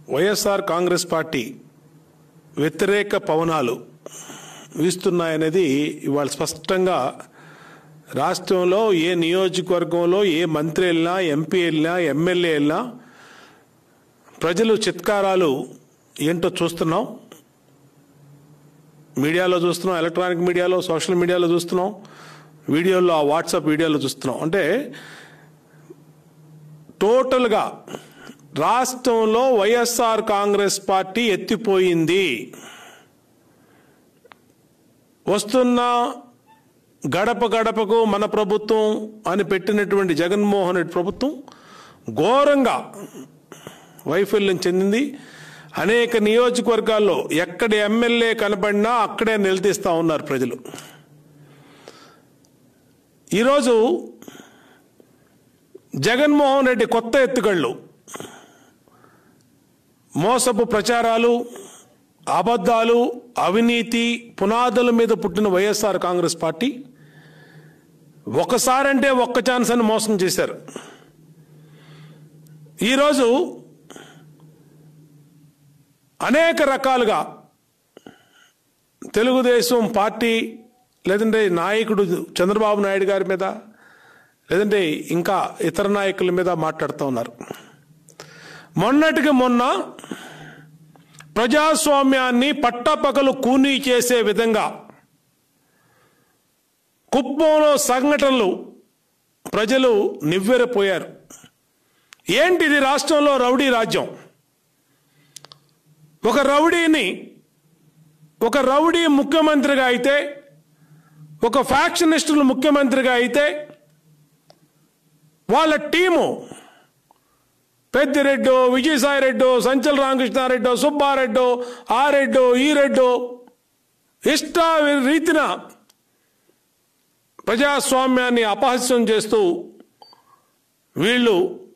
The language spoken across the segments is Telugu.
వైఎస్ఆర్ కాంగ్రెస్ పార్టీ వ్యతిరేక పవనాలు వీస్తున్నాయనేది ఇవాళ స్పష్టంగా రాష్ట్రంలో ఏ నియోజకవర్గంలో ఏ మంత్రి వెళ్ళినా ఎంపీ వెళ్ళినా ఎమ్మెల్యే వెళ్ళినా ప్రజలు చిత్కారాలు ఏంటో చూస్తున్నాం మీడియాలో చూస్తున్నాం ఎలక్ట్రానిక్ మీడియాలో సోషల్ మీడియాలో చూస్తున్నాం వీడియోల్లో ఆ వాట్సాప్ వీడియోలో చూస్తున్నాం అంటే టోటల్గా రాష్ట్రంలో వైఎస్ఆర్ కాంగ్రెస్ పార్టీ ఎత్తిపోయింది వస్తున్న గడప గడపకు మన ప్రభుత్వం అని పెట్టినటువంటి జగన్మోహన్ రెడ్డి ప్రభుత్వం ఘోరంగా వైఫల్యం చెందింది అనేక నియోజకవర్గాల్లో ఎక్కడ ఎమ్మెల్యే కనపడినా అక్కడే నిలదీస్తా ఉన్నారు ప్రజలు ఈరోజు జగన్మోహన్ రెడ్డి కొత్త ఎత్తుగళ్ళు మోసపు ప్రచారాలు అబద్ధాలు అవినీతి పునాదుల మీద పుట్టిన వైఎస్ఆర్ కాంగ్రెస్ పార్టీ ఒకసారంటే ఒక్క ఛాన్స్ అని మోసం చేశారు ఈరోజు అనేక రకాలుగా తెలుగుదేశం పార్టీ లేదంటే నాయకుడు చంద్రబాబు నాయుడు గారి మీద లేదంటే ఇంకా ఇతర నాయకుల మీద మాట్లాడుతూ ఉన్నారు మొన్నటికి మొన్న ప్రజాస్వామ్యాన్ని పట్టపగలు కూనీ చేసే విధంగా కుప్పంలో సంఘటనలు ప్రజలు నివ్వెరపోయారు ఏంటిది రాష్ట్రంలో రౌడీ రాజ్యం ఒక రౌడీని ఒక రౌడీ ముఖ్యమంత్రిగా అయితే ఒక ఫ్యాక్షనిస్టులు ముఖ్యమంత్రిగా అయితే వాళ్ళ టీము పెద్దిరెడ్డో విజయసాయి రెడ్డో సంచల్ రామకృష్ణారెడ్డో సుబ్బారెడ్డో ఆ రెడ్డో ఈ రెడ్డో ఇష్ట రీతిన ప్రజాస్వామ్యాన్ని అపహాస్యం చేస్తూ వీళ్ళు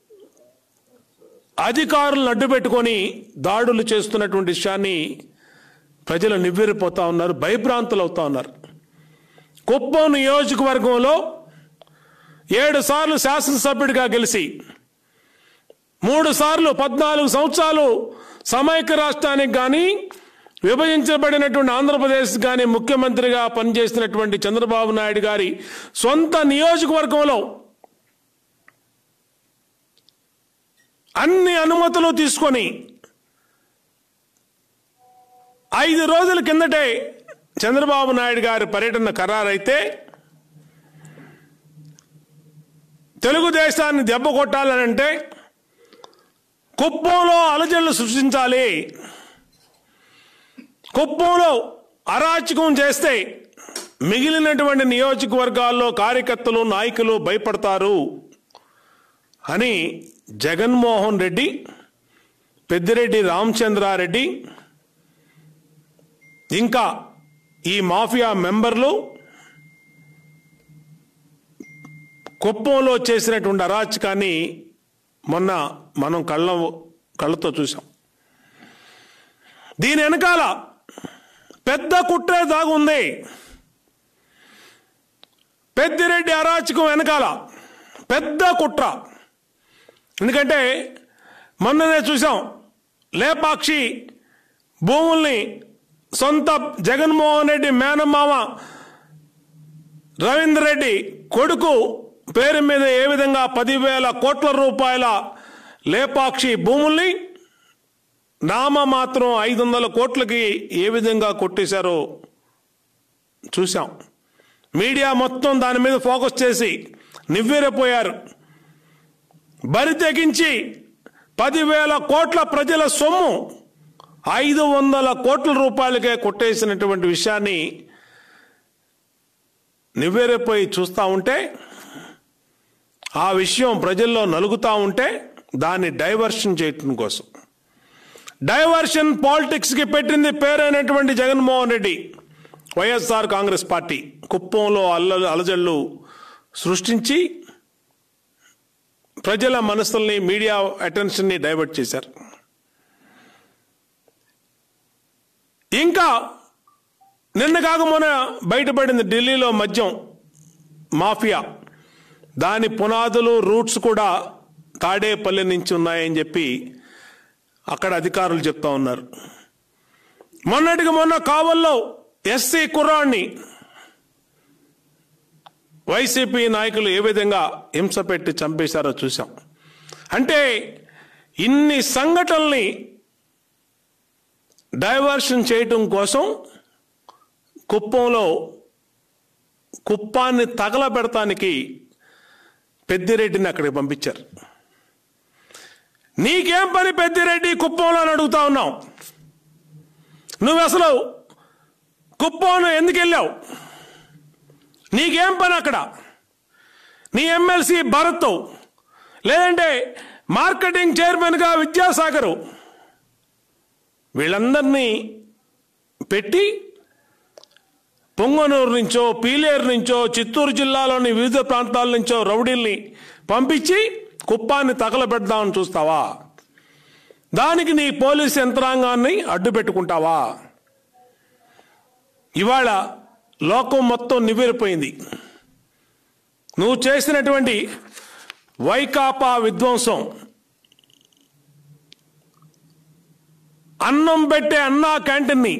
అధికారులను అడ్డుపెట్టుకొని దాడులు చేస్తున్నటువంటి విషయాన్ని ప్రజలు నివ్వెరిపోతా ఉన్నారు భయభ్రాంతులు అవుతా ఉన్నారు కుప్పం నియోజకవర్గంలో ఏడు సార్లు శాసనసభ్యుడిగా గెలిచి మూడు సార్లు పద్నాలుగు సంవత్సరాలు సమైక్య రాష్ట్రానికి కానీ విభజించబడినటువంటి ఆంధ్రప్రదేశ్ కానీ ముఖ్యమంత్రిగా పనిచేసినటువంటి చంద్రబాబు నాయుడు గారి సొంత నియోజకవర్గంలో అన్ని అనుమతులు తీసుకొని ఐదు రోజుల కిందటే చంద్రబాబు నాయుడు గారి పర్యటన ఖరారైతే తెలుగుదేశాన్ని దెబ్బ కొట్టాలనంటే కుప్పంలో అలజడులు సృష్టించాలి కుప్పంలో అరాచకం చేస్తే మిగిలినటువంటి నియోజకవర్గాల్లో కార్యకర్తలు నాయకులు భయపడతారు అని జగన్మోహన్ రెడ్డి పెద్దిరెడ్డి రామచంద్రారెడ్డి ఇంకా ఈ మాఫియా మెంబర్లు కుప్పంలో చేసినటువంటి అరాచకాన్ని మొన్న మనం కళ్ళ కళ్ళతో చూసాం దీని వెనకాల పెద్ద కుట్రే దాగుంది పెద్దిరెడ్డి అరాచకం వెనకాల పెద్ద కుట్ర ఎందుకంటే మొన్ననే చూసాం లేపాక్షి భూముల్ని సొంత జగన్మోహన్ రెడ్డి మేనమామ రవీంద్ర రెడ్డి కొడుకు పేరు మీద ఏ విధంగా పదివేల కోట్ల రూపాయల లేపాక్షి భూముల్ని నామ మాత్రం ఐదు వందల కోట్లకి ఏ విధంగా కొట్టేశారో చూశాం మీడియా మొత్తం దాని మీద ఫోకస్ చేసి నివ్వెరపోయారు బరి తెగించి పదివేల కోట్ల ప్రజల సొమ్ము ఐదు వందల కోట్ల రూపాయలకే కొట్టేసినటువంటి విషయాన్ని నివ్వెరపోయి చూస్తూ ఉంటే ఆ విషయం ప్రజల్లో నలుగుతూ ఉంటే దాన్ని డైవర్షన్ చేయటం కోసం డైవర్షన్ పాలిటిక్స్కి పెట్టింది పేరైనటువంటి Jaganmohan Reddy YSR Congress party కుప్పంలో అల్ల అలజళ్ళు సృష్టించి ప్రజల మనసుల్ని మీడియా అటెన్షన్ని డైవర్ట్ చేశారు ఇంకా నిన్న కాక మొన్న బయటపడింది ఢిల్లీలో మద్యం మాఫియా దాని పునాదులు రూట్స్ కూడా తాడేపల్లి నుంచి ఉన్నాయని చెప్పి అక్కడ అధికారులు చెప్తా ఉన్నారు మొన్నటికి మొన్న కావల్లో ఎస్సీ కుర్రాన్ని వైసీపీ నాయకులు ఏ విధంగా హింస పెట్టి చంపేశారో చూసాం అంటే ఇన్ని సంఘటనల్ని డైవర్షన్ చేయటం కోసం కుప్పంలో కుప్పాన్ని తగలబెడటానికి పెద్దిరెడ్డిని అక్కడికి పంపించారు నీకేం పని పెద్దిరెడ్డి కుప్పంలో అని అడుగుతా ఉన్నావు నువ్వు అసలు కుప్పంలో ఎందుకు వెళ్ళావు నీకేం పని అక్కడ నీ ఎమ్మెల్సీ భరత్ లేదంటే మార్కెటింగ్ చైర్మన్గా విద్యాసాగరు వీళ్ళందరినీ పెట్టి పొంగనూరు నుంచో పీలేరు నుంచో చిత్తూరు జిల్లాలోని వివిధ ప్రాంతాల నుంచో రౌడీల్ని పంపించి కుప్పాన్ని తగలబెడదామని చూస్తావా దానికి నీ పోలీస్ యంత్రాంగాన్ని అడ్డు పెట్టుకుంటావా ఇవాళ లోకం మొత్తం నివ్వెరిపోయింది నువ్వు చేసినటువంటి వైకాపా విధ్వంసం అన్నం పెట్టే అన్నా క్యాంటీన్ని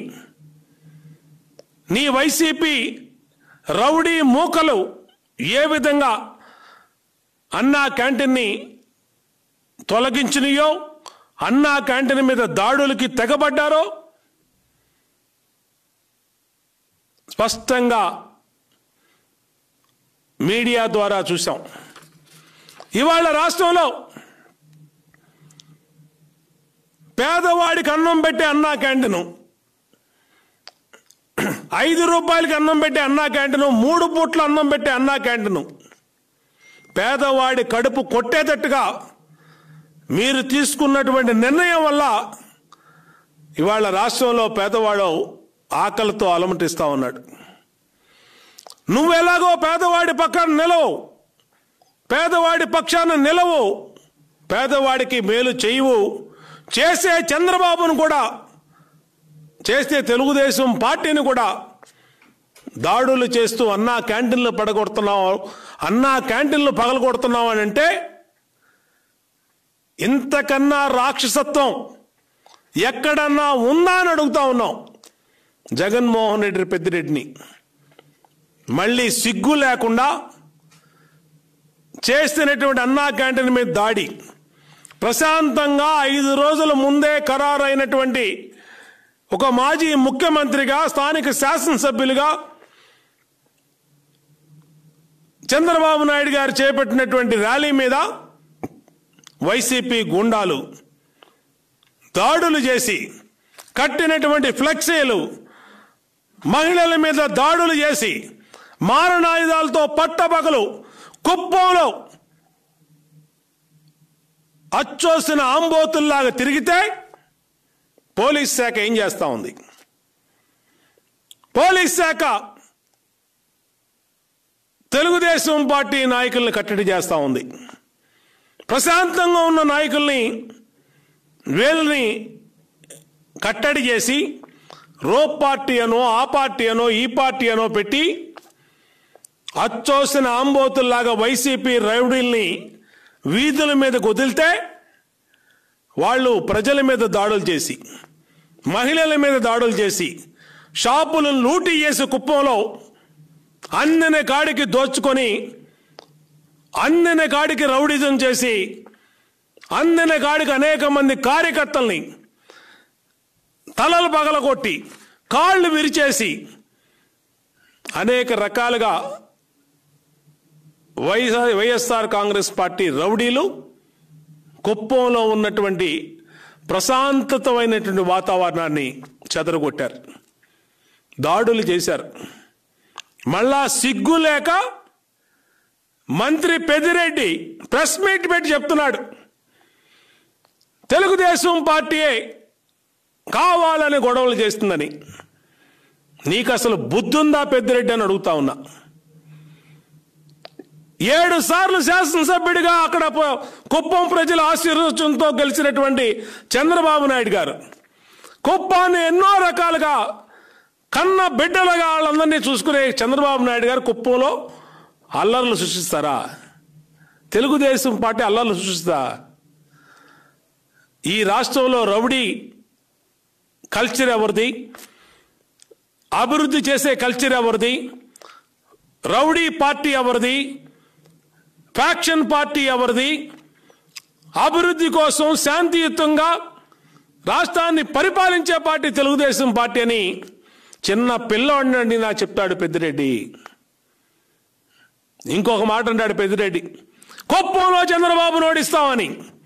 నీ వైసీపీ రౌడీ మూకలు ఏ విధంగా అన్నా క్యాంటీన్ని తొలగించినయో అన్నా క్యాంటీన్ మీద దాడులకి తెగబడ్డారో స్పష్టంగా మీడియా ద్వారా చూసాం ఇవాళ రాష్ట్రంలో పేదవాడికి అన్నం పెట్టే అన్నా క్యాంటీను ఐదు రూపాయలకి అన్నం పెట్టే అన్నా క్యాంటీను మూడు పూట్ల అన్నం పెట్టే అన్నా క్యాంటీను పేదవాడి కడుపు కొట్టేటట్టుగా మీరు తీసుకున్నటువంటి నిర్ణయం వల్ల ఇవాళ రాష్ట్రంలో పేదవాడు ఆకలితో అలమటిస్తా ఉన్నాడు నువ్వెలాగో పేదవాడి పక్కన నిలవు పేదవాడి పక్షాన నిలవు పేదవాడికి మేలు చేయవు చేసే చంద్రబాబును కూడా చేస్తే తెలుగుదేశం పార్టీని కూడా దాడులు చేస్తూ అన్నా క్యాంటీన్లు పడగొడుతున్నావు అన్నా క్యాంటీన్లు పగలగొడుతున్నావు అని అంటే ఇంతకన్నా రాక్షసత్వం ఎక్కడన్నా ఉందా అని అడుగుతా ఉన్నాం జగన్మోహన్ రెడ్డి పెద్దిరెడ్డిని మళ్ళీ సిగ్గు లేకుండా చేస్తున్నటువంటి అన్నా క్యాంటీన్ మీద దాడి ప్రశాంతంగా ఐదు రోజుల ముందే ఖరారైనటువంటి ఒక మాజీ ముఖ్యమంత్రిగా స్థానిక శాసనసభ్యులుగా చంద్రబాబు నాయుడు గారు చేపట్టినటువంటి ర్యాలీ మీద వైసీపీ గుండాలు దాడులు చేసి కట్టినటువంటి ఫ్లెక్సీలు మహిళల మీద దాడులు చేసి మారణాయుధాలతో పట్టపగలు కుప్పంలో అచ్చోసిన ఆంబోతుల్లాగా తిరిగితే పోలీస్ శాఖ ఏం చేస్తా ఉంది పోలీస్ శాఖ తెలుగుదేశం పార్టీ నాయకుల్ని కట్టడి చేస్తా ఉంది ప్రశాంతంగా ఉన్న నాయకుల్ని వీళ్ళని కట్టడి చేసి రోప్ పార్టీ అనో ఆ పార్టీ అనో ఈ పార్టీ అనో పెట్టి అచ్చోసిన ఆంబోతుల్లాగా వైసీపీ రౌడీల్ని వీధుల మీద వదిలితే వాళ్ళు ప్రజల మీద దాడులు చేసి మహిళల మీద దాడులు చేసి షాపులను లూటీ చేసి కుప్పంలో అందిన కాడికి దోచుకొని అందిన కాడికి రౌడిజం చేసి అందిన కాడికి అనేక మంది కార్యకర్తల్ని తలలు పగలగొట్టి కాళ్ళు విరిచేసి అనేక రకాలుగా వైఎస్ఆర్ వైఎస్ఆర్ కాంగ్రెస్ పార్టీ రౌడీలు కుప్పంలో ఉన్నటువంటి ప్రశాంతతమైనటువంటి వాతావరణాన్ని చెదరగొట్టారు దాడులు చేశారు మళ్ళా సిగ్గు లేక మంత్రి పెదిరెడ్డి ప్రెస్ మీట్ పెట్టి చెప్తున్నాడు తెలుగుదేశం పార్టీయే కావాలని గొడవలు చేస్తుందని నీకు అసలు బుద్ధుందా పెద్దిరెడ్డి అని అడుగుతా ఉన్నా ఏడు సార్లు శాసనసభ్యుడిగా అక్కడ ప- కుప్పం ప్రజల ఆశీర్వచంతో గెలిచినటువంటి చంద్రబాబు నాయుడు గారు కుప్పాన్ని ఎన్నో రకాలుగా కన్న బిడ్డలుగా వాళ్ళందరినీ చూసుకునే చంద్రబాబు నాయుడు గారు కుప్పంలో అల్లర్లు సృష్టిస్తారా తెలుగుదేశం పార్టీ అల్లర్లు సృష్టిస్తా ఈ రాష్ట్రంలో రౌడీ కల్చర్ ఎవరిది అభివృద్ధి చేసే కల్చర్ ఎవరిది రౌడీ పార్టీ ఎవరిది ఫ్యాక్షన్ పార్టీ ఎవరిది అభివృద్ధి కోసం శాంతియుతంగా రాష్ట్రాన్ని పరిపాలించే పార్టీ తెలుగుదేశం పార్టీ అని చిన్న పిల్లోడినండి నా చెప్తాడు పెద్దిరెడ్డి ఇంకొక మాట అంటాడు పెద్దిరెడ్డి కుప్పంలో చంద్రబాబు నోడిస్తామని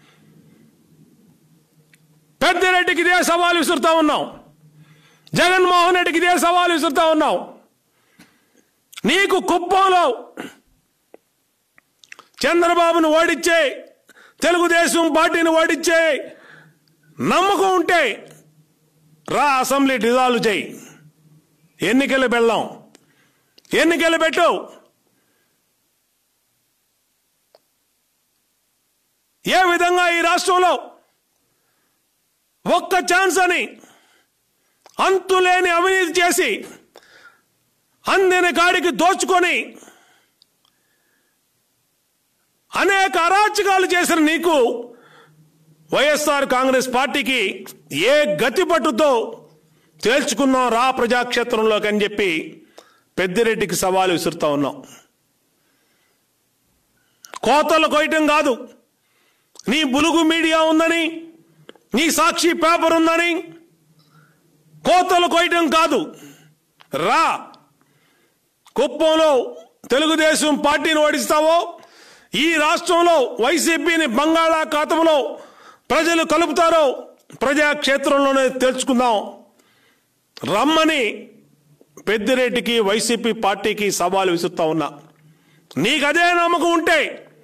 పెద్దిరెడ్డికి ఇదే సవాల్ విసురుతా ఉన్నాం జగన్మోహన్ రెడ్డికి ఇదే సవాల్ విసురుతా ఉన్నాం నీకు కుప్పంలో చంద్రబాబును ఓడించే తెలుగుదేశం పార్టీని ఓడించే నమ్మకం ఉంటే రా అసెంబ్లీ డిజాల్వ్ చేయి ఎన్నికలు వెళ్ళాం ఎన్నికలు పెట్టు ఏ విధంగా ఈ రాష్ట్రంలో ఒక్క ఛాన్స్ అని అంతులేని అవినీతి చేసి అందిన కాడికి దోచుకొని అనేక అరాచకాలు చేసిన నీకు వైఎస్ఆర్ కాంగ్రెస్ పార్టీకి ఏ గతి పట్టుతో తేల్చుకున్నాం రా ప్రజాక్షేత్రంలోకి అని చెప్పి పెద్దిరెడ్డికి సవాలు విసురుతా ఉన్నాం కోతలు కొయ్యటం కాదు నీ బులుగు మీడియా ఉందని నీ సాక్షి పేపర్ ఉందని కోతలు కొయ్యటం కాదు రా కుప్పంలో తెలుగుదేశం పార్టీని ఓడిస్తావో ఈ రాష్ట్రంలో వైసీపీని బంగాళాఖాతంలో ప్రజలు కలుపుతారో ప్రజాక్షేత్రంలోనే తెలుసుకుందాం రమ్మని పెద్దిరెడ్డికి వైసీపీ పార్టీకి సవాలు విసురుతా ఉన్నా నీకు అదే నమ్మకం ఉంటే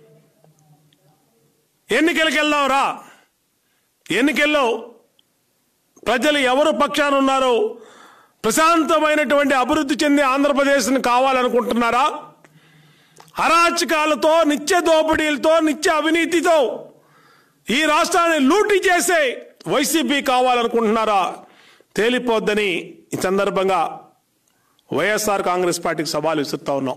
ఎన్నికలకు వెళ్దాం రా ఎన్నికల్లో ప్రజలు ఎవరు పక్షాన ఉన్నారో ప్రశాంతమైనటువంటి అభివృద్ధి చెందే ఆంధ్రప్రదేశ్ని కావాలనుకుంటున్నారా అరాచకాలతో నిత్య దోపిడీలతో నిత్య అవినీతితో ఈ రాష్ట్రాన్ని లూటీ చేసే వైసీపీ కావాలనుకుంటున్నారా తేలిపోద్దని ఈ సందర్భంగా వైఎస్ఆర్ కాంగ్రెస్ పార్టీకి సవాలు విసురుతా ఉన్నాం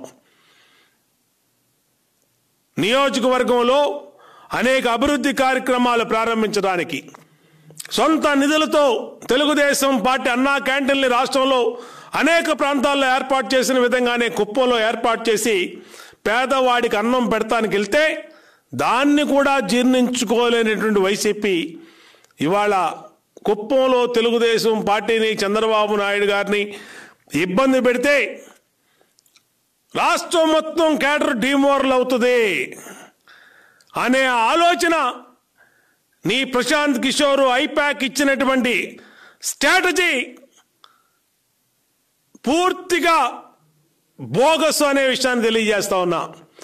నియోజకవర్గంలో అనేక అభివృద్ధి కార్యక్రమాలు ప్రారంభించడానికి సొంత నిధులతో తెలుగుదేశం పార్టీ అన్నా క్యాంటీన్లు రాష్ట్రంలో అనేక ప్రాంతాల్లో ఏర్పాటు చేసిన విధంగానే కుప్పంలో ఏర్పాటు చేసి పేదవాడికి అన్నం పెడతానికి వెళ్తే దాన్ని కూడా జీర్ణించుకోలేనటువంటి వైసీపీ ఇవాళ కుప్పంలో తెలుగుదేశం పార్టీని చంద్రబాబు నాయుడు గారిని ఇబ్బంది పెడితే రాష్ట్రం మొత్తం కేడర్ డీమోరల్ అవుతుంది అనే ఆలోచన నీ ప్రశాంత్ కిషోర్ ఐపాక్ ఇచ్చినటువంటి స్ట్రాటజీ పూర్తిగా బోగస్ అనే విషయాన్ని తెలియజేస్తా ఉన్నా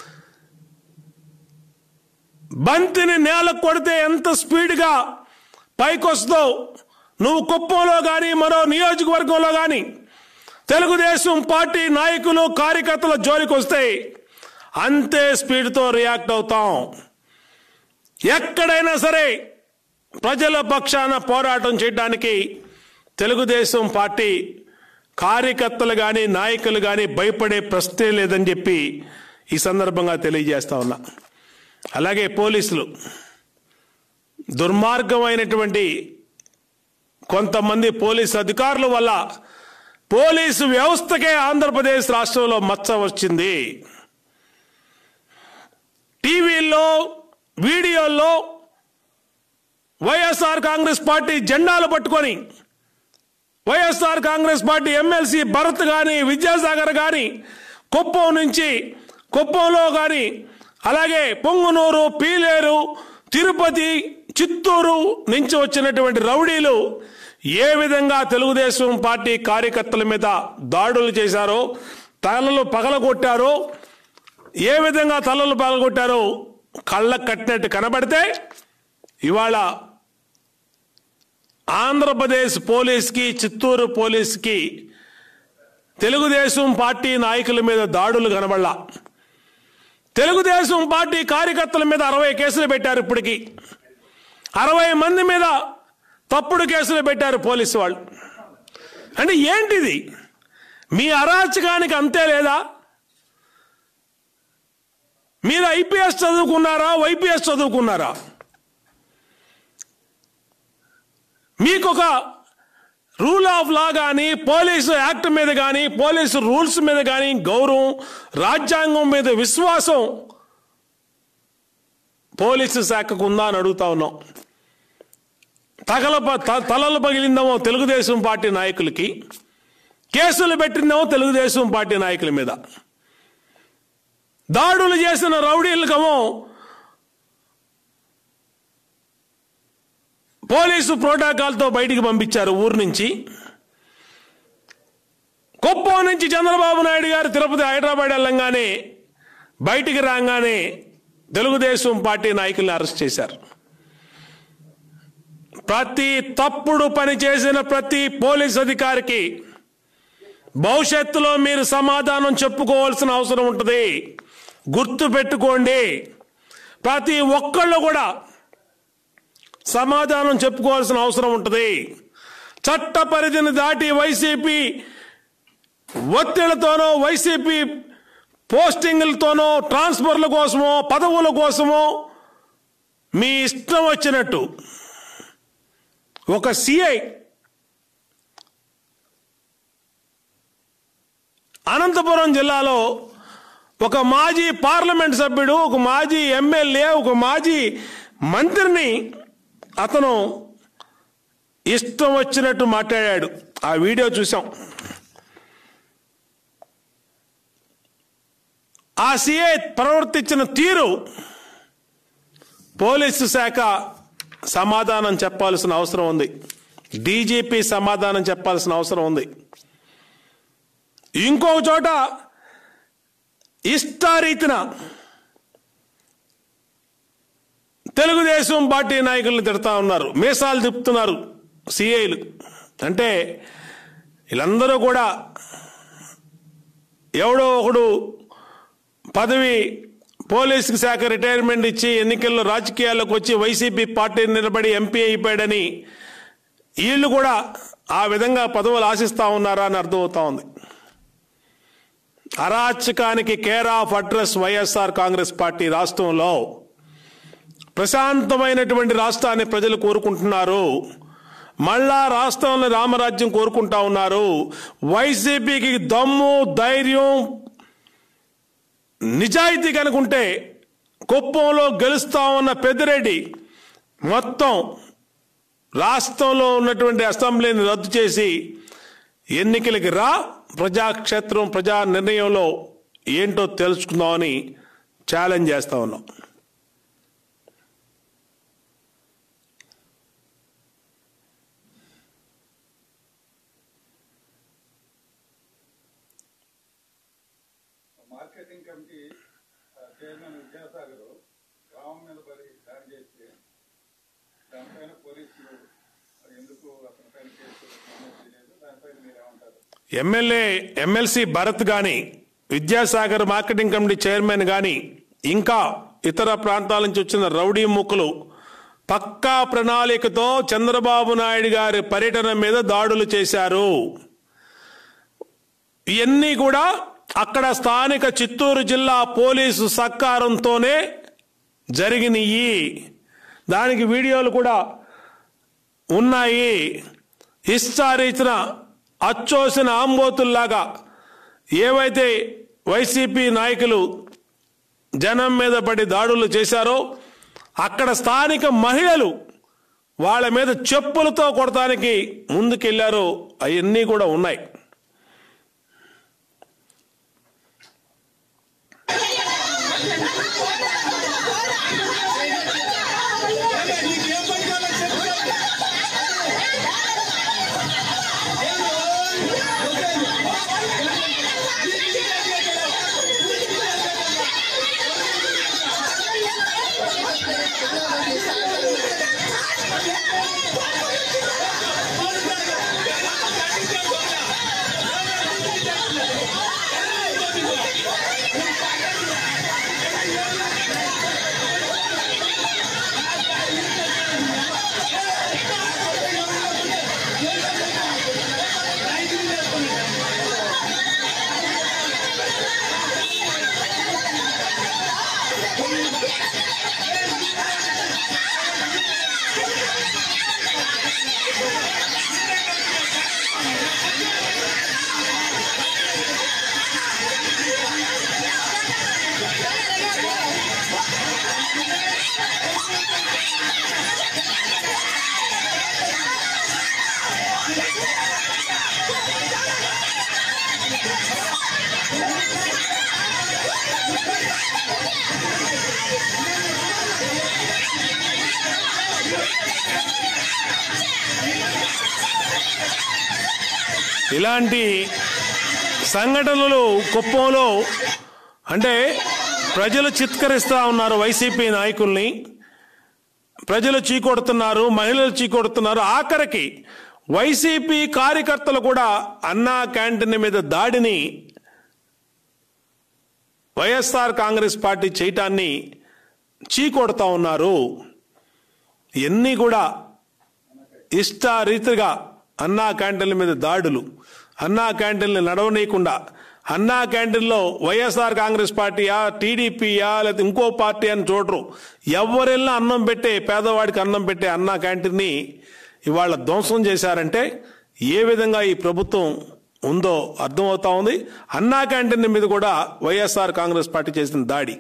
బంతిని నేల కొడితే ఎంత స్పీడ్గా పైకొస్తుందో నువ్వు కుప్పంలో కానీ మరో నియోజకవర్గంలో కానీ తెలుగుదేశం పార్టీ నాయకులు కార్యకర్తల జోలికి వస్తే అంతే స్పీడ్తో రియాక్ట్ అవుతాం ఎక్కడైనా సరే ప్రజల పక్షాన పోరాటం చేయడానికి తెలుగుదేశం పార్టీ కార్యకర్తలు కానీ నాయకులు కానీ భయపడే ప్రశ్నే లేదని చెప్పి ఈ సందర్భంగా తెలియజేస్తా ఉన్నా అలాగే పోలీసులు దుర్మార్గమైనటువంటి కొంతమంది పోలీసు అధికారుల వల్ల పోలీసు వ్యవస్థకే ఆంధ్రప్రదేశ్ రాష్ట్రంలో మచ్చ వచ్చింది టీవీల్లో వీడియోల్లో వైఎస్ఆర్ కాంగ్రెస్ పార్టీ జెండాలు పట్టుకొని YSR Congress party MLC Bharat కానీ విద్యాసాగర్ కానీ కుప్పం నుంచి కుప్పంలో కానీ అలాగే పొంగునూరు పీలేరు తిరుపతి చిత్తూరు నుంచి వచ్చినటువంటి రౌడీలు ఏ విధంగా తెలుగుదేశం పార్టీ కార్యకర్తల మీద దాడులు చేశారో తలలు పగలగొట్టారో ఏ విధంగా తలలు పగలగొట్టారో కళ్ళ కట్టినట్టు కనబడితే ఇవాళ ఆంధ్రప్రదేశ్ పోలీస్కి చిత్తూరు పోలీస్కి తెలుగుదేశం పార్టీ నాయకుల మీద దాడులు కనబడలా తెలుగుదేశం పార్టీ కార్యకర్తల మీద అరవై కేసులు పెట్టారు ఇప్పటికి అరవై మంది మీద తప్పుడు కేసులు పెట్టారు పోలీసు వాళ్ళు అంటే ఏంటిది మీ అరాచకానికి అంతే లేదా మీరు ఐపీఎస్ చదువుకున్నారా వైపీఎస్ చదువుకున్నారా మీకు ఒక రూల్ ఆఫ్ లా కానీ పోలీసు యాక్ట్ మీద కానీ పోలీసు రూల్స్ మీద కానీ గౌరవం రాజ్యాంగం మీద విశ్వాసం పోలీసు శాఖకు ఉందా అని అడుగుతా ఉన్నాం తగల త- తలలు పగిలిందేమో తెలుగుదేశం పార్టీ నాయకులకి కేసులు పెట్టిందేమో తెలుగుదేశం పార్టీ నాయకుల మీద దాడులు చేసిన రౌడీలకేమో పోలీసు ప్రోటోకాల్తో బయటికి పంపించారు ఊరు నుంచి కుప్పం నుంచి చంద్రబాబు నాయుడు గారు తిరుపతి హైదరాబాద్ వెళ్ళంగానే బయటికి రాగానే తెలుగుదేశం పార్టీ నాయకుల్ని అరెస్ట్ చేశారు ప్రతి తప్పుడు పని చేసిన ప్రతి పోలీస్ అధికారికి భవిష్యత్తులో మీరు సమాధానం చెప్పుకోవాల్సిన అవసరం ఉంటుంది గుర్తు పెట్టుకోండి ప్రతి ఒక్కళ్ళు కూడా సమాధానం చెప్పుకోవాల్సిన అవసరం ఉంటుంది చట్ట పరిధిని దాటి వైసీపీ ఒత్తిళ్లతోనో వైసీపీ పోస్టింగ్లతోనో ట్రాన్స్ఫర్ల కోసమో పదవుల కోసమో మీ ఇష్టం వచ్చినట్టు ఒక సిఐ అనంతపురం జిల్లాలో ఒక మాజీ పార్లమెంట్ సభ్యుడు ఒక మాజీ ఎమ్మెల్యే ఒక మాజీ మంత్రిని అతను ఇష్టం వచ్చినట్టు మాట్లాడాడు ఆ వీడియో చూసాం ఆ సిఐ ప్రవర్తించిన తీరు పోలీసు శాఖ సమాధానం చెప్పాల్సిన అవసరం ఉంది డీజీపీ సమాధానం చెప్పాల్సిన అవసరం ఉంది ఇంకొక చోట ఇష్టారీతిన తెలుగుదేశం పార్టీ నాయకులను తిడతా ఉన్నారు మీసాలు తిప్పుతున్నారు సిఐలు అంటే వీళ్ళందరూ కూడా ఎవడో ఒకడు పదవి పోలీసు శాఖ రిటైర్మెంట్ ఇచ్చి ఎన్నికల్లో రాజకీయాల్లోకి వచ్చి వైసీపీ పార్టీ నిలబడి ఎంపీ అయిపోయాడని వీళ్ళు కూడా ఆ విధంగా పదవులు ఆశిస్తా ఉన్నారా అని అర్థమవుతా ఉంది అరాచకానికి care of address YSR Congress party రాష్ట్రంలో ప్రశాంతమైనటువంటి రాష్ట్రాన్ని ప్రజలు కోరుకుంటున్నారు మళ్ళా రాష్ట్రంలో రామరాజ్యం కోరుకుంటా ఉన్నారు వైసీపీకి దమ్ము ధైర్యం నిజాయితీ కనుకుంటే కుప్పంలో గెలుస్తా ఉన్న పెద్దిరెడ్డి మొత్తం రాష్ట్రంలో ఉన్నటువంటి అసెంబ్లీని రద్దు చేసి ఎన్నికలకి రా ప్రజాక్షేత్రం ప్రజా నిర్ణయంలో ఏంటో తెలుసుకుందామని ఛాలెంజ్ చేస్తా ఉన్నాం మార్కెటింగ్ కమిటీ ఆ, చైర్మన్ విద్యాసాగర్ గ్రామం మీద పడి దాడి చేస్తే దానిపైన పోలీసులు ఎందుకు అతని పైన కేసు నమోదు చేయలేదు దానిపైన మీరు ఏమంటారు ఎమ్మెల్యే ఎమ్మెల్సీ భరత్ గాని విద్యాసాగర్ మార్కెటింగ్ కమిటీ చైర్మన్ గాని ఇంకా ఇతర ప్రాంతాల నుంచి వచ్చిన రౌడీ ముక్కులు పక్కా ప్రణాళికతో చంద్రబాబు నాయుడు గారి పర్యటన మీద దాడులు చేశారు ఇవన్నీ కూడా అక్కడ స్థానిక చిత్తూరు జిల్లా పోలీసు సత్కారంతోనే జరిగినాయి దానికి వీడియోలు కూడా ఉన్నాయి ఇచ్చిన అచ్చోసిన ఆంబోతుల్లాగా ఏవైతే వైసీపీ నాయకులు జనం మీద పడి దాడులు చేశారో అక్కడ స్థానిక మహిళలు వాళ్ళ మీద చెప్పులతో కొడటానికి ముందుకెళ్లారో అవన్నీ కూడా ఉన్నాయి ఇలాంటి సంఘటనలు కుప్పంలో అంటే ప్రజలు చిత్కరిస్తా ఉన్నారు వైసీపీ నాయకుల్ని ప్రజలు చీకొడుతున్నారు మహిళలు చీకొడుతున్నారు ఆఖరికి వైసీపీ కార్యకర్తలు కూడా అన్నా క్యాంటీన్ మీద దాడిని వైఎస్ఆర్ కాంగ్రెస్ పార్టీ చేయటాన్ని చీకొడతా ఉన్నారు ఇవన్నీ కూడా ఇష్టారీతిగా అన్నా క్యాంటీన్ల మీద దాడులు అన్నా క్యాంటీన్లు నడవనీయకుండా అన్నా క్యాంటీన్లో వైఎస్ఆర్ కాంగ్రెస్ పార్టీయా టీడీపీయా లేదా ఇంకో పార్టీ అని చూడరు ఎవరెళ్ళినా అన్నం పెట్టే పేదవాడికి అన్నం పెట్టే అన్నా క్యాంటీన్ని ఇవాళ ధ్వంసం చేశారంటే ఏ విధంగా ఈ ప్రభుత్వం ఉందో అర్థమవుతా ఉంది అన్నా క్యాంటీన్ మీద కూడా వైఎస్ఆర్ కాంగ్రెస్ పార్టీ చేసిన దాడి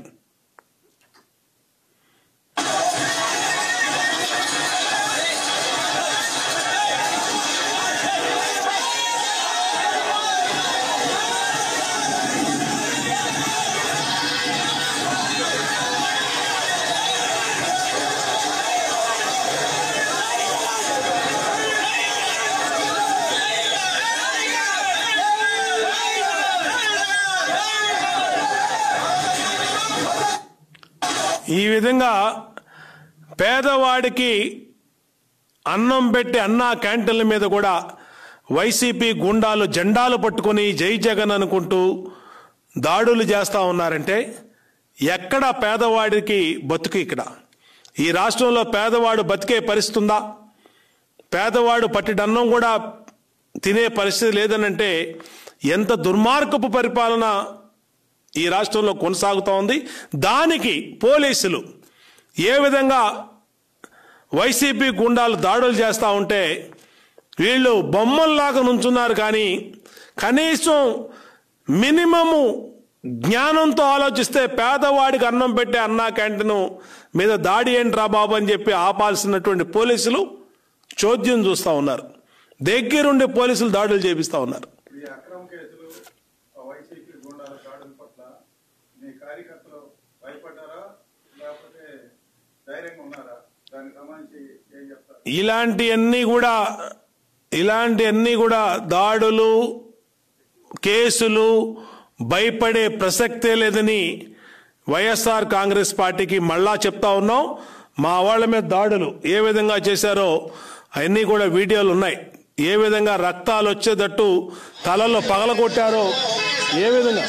ఈ విధంగా పేదవాడికి అన్నం పెట్టి అన్నా క్యాంటీన్ల మీద కూడా వైసీపీ గుండాలు జెండాలు పట్టుకొని జై జగన్ అనుకుంటూ దాడులు చేస్తా ఉన్నారంటే ఎక్కడ పేదవాడికి బతుకు ఇక్కడ ఈ రాష్ట్రంలో పేదవాడు బతికే పరిస్థితి ఉందా పేదవాడు పట్టిడన్నం కూడా తినే పరిస్థితి లేదనంటే ఎంత దుర్మార్గపు పరిపాలన ఈ రాష్ట్రంలో కొనసాగుతూ ఉంది దానికి పోలీసులు ఏ విధంగా వైసీపీ గుండాలు దాడులు చేస్తూ ఉంటే వీళ్ళు బొమ్మల్లాగా నుంచున్నారు కానీ కనీసం మినిమము జ్ఞానంతో ఆలోచిస్తే పేదవాడికి అన్నం పెట్టే అన్నా క్యాంటీన్ మీద దాడి ఏంట్రా బాబు అని చెప్పి ఆపాల్సినటువంటి పోలీసులు చోద్యం చూస్తూ ఉన్నారు దగ్గరుండి పోలీసులు దాడులు చేపిస్తూ ఉన్నారు ఈ అక్రమ కేసులు ఆ వైసీపీ గుండాల దాడుల పట్ల మీ కార్యకర్తలు భయపడ్డారా లేకపోతే ధైర్యంగా ఉన్నారా దానికి సంబంధించి ఏం చెప్తారు ఇలాంటివన్నీ కూడా ఇలాంటివన్నీ కూడా దాడులు కేసులు భయపడే ప్రసక్తే లేదని వైఎస్ఆర్ కాంగ్రెస్ పార్టీకి మళ్ళా చెప్తా ఉన్నాం మా వాళ్ళ మీద దాడులు ఏ విధంగా చేశారో అవన్నీ కూడా వీడియోలు ఉన్నాయి ఏ విధంగా రక్తాలు వచ్చేటట్టు తలల్లో పగలగొట్టారో ఏ విధంగా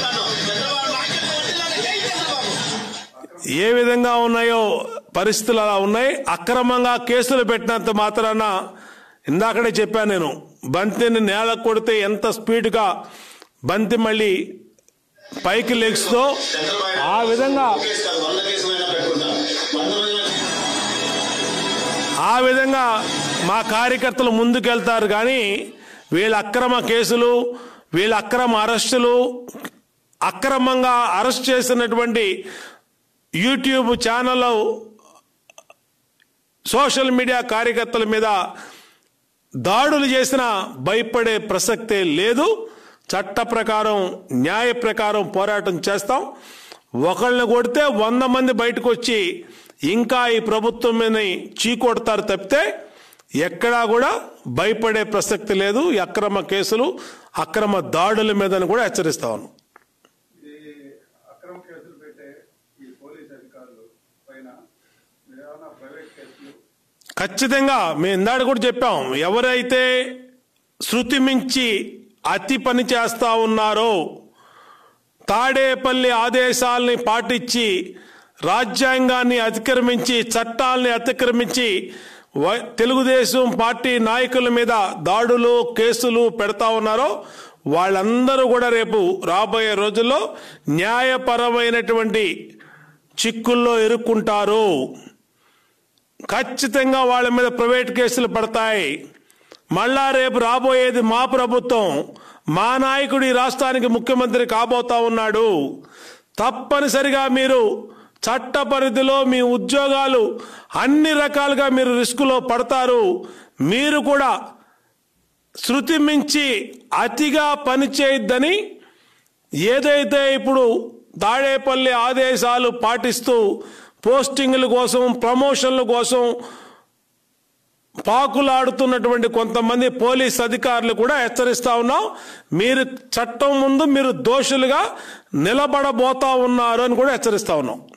ఏ విధంగా ఉన్నాయో పరిస్థితులు అలా ఉన్నాయి అక్రమంగా కేసులు పెట్టినంత మాత్రాన ఇందాకడే చెప్పాను నేను బంతిని నేల కొడితే ఎంత స్పీడ్గా బంతి మళ్ళీ పైకి లెగ్స్తో ఆ విధంగా వంద కేసులైనా పెట్టుకుంటా వంద రోజుల ఆ విధంగా మా కార్యకర్తలు ముందుకెళ్తారు కానీ వీళ్ళ అక్రమ కేసులు వీళ్ళ అక్రమ అరెస్టులు అక్రమంగా అరెస్ట్ చేసినటువంటి యూట్యూబ్ ఛానల్ సోషల్ మీడియా కార్యకర్తల మీద దాడులు చేసిన భయపడే ప్రసక్తే లేదు చట్ట ప్రకారం న్యాయ ప్రకారం పోరాటం చేస్తాం ఒకళ్ళని కొడితే వంద మంది బయటకు వచ్చి ఇంకా ఈ ప్రభుత్వం మీద చీకొడతారు తప్పితే ఎక్కడా కూడా భయపడే ప్రసక్తి లేదు ఈ అక్రమ కేసులు అక్రమ దాడుల మీదని కూడా హెచ్చరిస్తా ఉన్నాం ఈ అక్రమ కేసులు పెట్టే ఈ పోలీస్ అధికారులు పైన మీరు ఏమైనా ప్రైవేట్ కేసులు ఖచ్చితంగా మేము ఇందాక కూడా చెప్పాం ఎవరైతే శృతి మించి అతి పని చేస్తా ఉన్నారో తాడేపల్లి ఆదేశాల్ని పాటించి రాజ్యాంగాన్ని అతిక్రమించి చట్టాల్ని అతిక్రమించి వై- తెలుగుదేశం పార్టీ నాయకుల మీద దాడులు కేసులు పెడతా ఉన్నారో వాళ్ళందరూ కూడా రేపు రాబోయే రోజుల్లో న్యాయపరమైనటువంటి చిక్కుల్లో ఇరుక్కుంటారు ఖచ్చితంగా వాళ్ళ మీద ప్రైవేట్ కేసులు పడతాయి మళ్ళా రేపు రాబోయేది మా ప్రభుత్వం మా నాయకుడు ఈ రాష్ట్రానికి ముఖ్యమంత్రి కాబోతా ఉన్నాడు తప్పనిసరిగా మీరు చట్ట పరిధిలో మీ ఉద్యోగాలు అన్ని రకాలుగా మీరు రిస్కులో పడతారు మీరు కూడా శృతి మించి అతిగా పనిచేయొద్దని ఏదైతే ఇప్పుడు తాడేపల్లి ఆదేశాలు పాటిస్తూ పోస్టింగ్ల కోసం ప్రమోషన్ల కోసం పాకులాడుతున్నటువంటి కొంతమంది పోలీస్ అధికారులు కూడా హెచ్చరిస్తా ఉన్నాం మీరు చట్టం ముందు మీరు దోషులుగా నిలబడబోతా ఉన్నారు అని కూడా హెచ్చరిస్తా ఉన్నాం